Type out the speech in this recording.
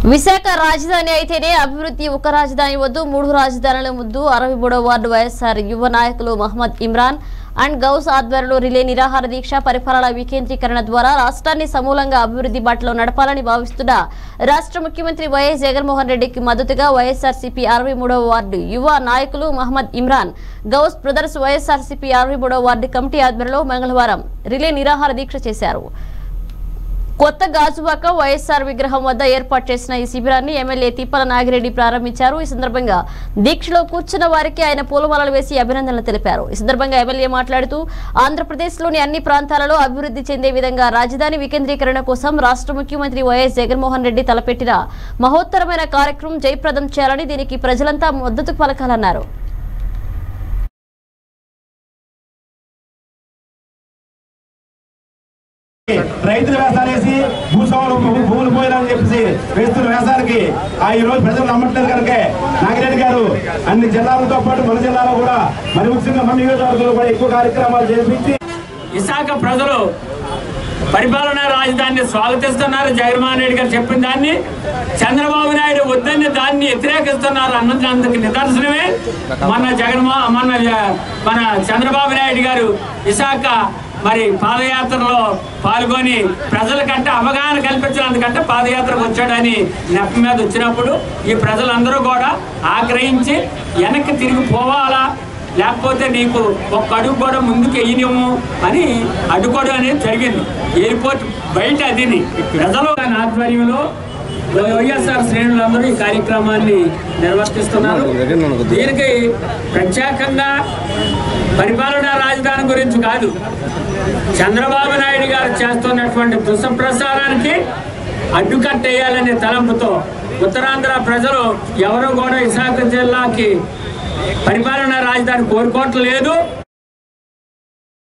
విశాఖ రాజధాని అయితేనే అభివృద్ధి ఒక రాజధాని వద్దు మూడు రాజధానుల ముద్దు అరవై మూడవ వార్డు వైఎస్ఆర్ యువ నాయకులు మహమ్మద్ ఇమ్రాన్ అండ్ గౌస్ ఆధ్వర్యంలో రిలే నిరాహార దీక్ష పరిపాలన వికేంద్రీకరణ ద్వారా రాష్ట్రాన్ని సమూలంగా అభివృద్ధి బాటలో నడపాలని భావిస్తున్న రాష్ట్ర ముఖ్యమంత్రి వైఎస్ జగన్మోహన్ రెడ్డికి మద్దతుగా వైఎస్ఆర్సీపీ అరవై మూడవ వార్డు యువ నాయకులు మహమ్మద్ ఇమ్రాన్ గౌస్ బ్రదర్స్ వైఎస్ఆర్సీపీ అరవై మూడవ వార్డు కమిటీ ఆధ్వర్యంలో మంగళవారం రిలే నిరాహార దీక్ష చేశారు కొత్త గాజువాక వైఎస్ఆర్ విగ్రహం వద్ద ఏర్పాటు చేసిన ఈ శిబిరాన్ని ఎమ్మెల్యే తిప్పల నాగిరెడ్డి ప్రారంభించారు ఈ సందర్భంగా దీక్షలో కూర్చున్న వారికి ఆయన పూలమాలలు వేసి అభినందనలు తెలిపారు ఈ సందర్భంగా ఎమ్మెల్యే మాట్లాడుతూ ఆంధ్రప్రదేశ్లోని అన్ని ప్రాంతాలలో అభివృద్ధి చెందే విధంగా రాజధాని వికేంద్రీకరణ కోసం రాష్ట్ర ముఖ్యమంత్రి వైఎస్ జగన్మోహన్ రెడ్డి తలపెట్టిన మహోత్తరమైన కార్యక్రమం జయప్రదం చేయాలని దీనికి ప్రజలంతా మద్దతు పలకాలన్నారు రైతులు వేసాలేసి భూస్వాములు భూ- భూములు పోయినని చెప్పేసి వేస్తున్న వేసాలకి ఆ ఈ రోజు ప్రజలు నమ్మట్లేదు కనుక నాగిరెడ్డి గారు అన్ని జిల్లాలతో పాటు మన జిల్లాలో కూడా మరి ముఖ్యంగా మన నియోజకవర్గంలో కూడా ఎక్కువ కార్యక్రమాలు చేపించి విశాఖ ప్రజలు పరిపాలనా రాజధానిని స్వాగతిస్తున్నారు జగన్మోహన్ రెడ్డి గారు చెప్పిన దాన్ని చంద్రబాబు నాయుడు వద్దని దాన్ని వ్యతిరేకిస్తున్నారు అన్నదానికి నిదర్శనమే మన జగన్మో మన జ- మన చంద్రబాబు నాయుడు గారు విశాఖ మరి పాదయాత్రలో పాల్గొని ప్రజలకంటే అవగాహన కల్పించినందుకంటే పాదయాత్రకు వచ్చాడని నెప్ప మీద వచ్చినప్పుడు ఈ ప్రజలందరూ కూడా ఆగ్రహించి వెనక్కి తిరిగి పోవాలా లేకపోతే నీకు ఒక్క అడుగు కూడా ముందుకు వెయ్యనివ్వము అని అడ్డుకోవడం అనేది జరిగింది ఎయిర్పోర్ట్ బయట అదిని ప్రజలు దాని ఆధ్వర్యంలో వైఎస్ఆర్ శ్రేణులందరూ ఈ కార్యక్రమాన్ని నిర్వర్తిస్తున్నారు దీనికి ప్రత్యేకంగా పరిపాలనా రాజధాని గురించి కాదు చంద్రబాబు నాయుడు గారు చేస్తున్నటువంటి దుష్ప్రచారానికి అడ్డుకట్టేయాలనే తలంపుతో ఉత్తరాంధ్ర ప్రజలు ఎవరు కూడా విశాఖ జిల్లాకి పరిపాలనా రాజధాని కోరుకోవట్లేదు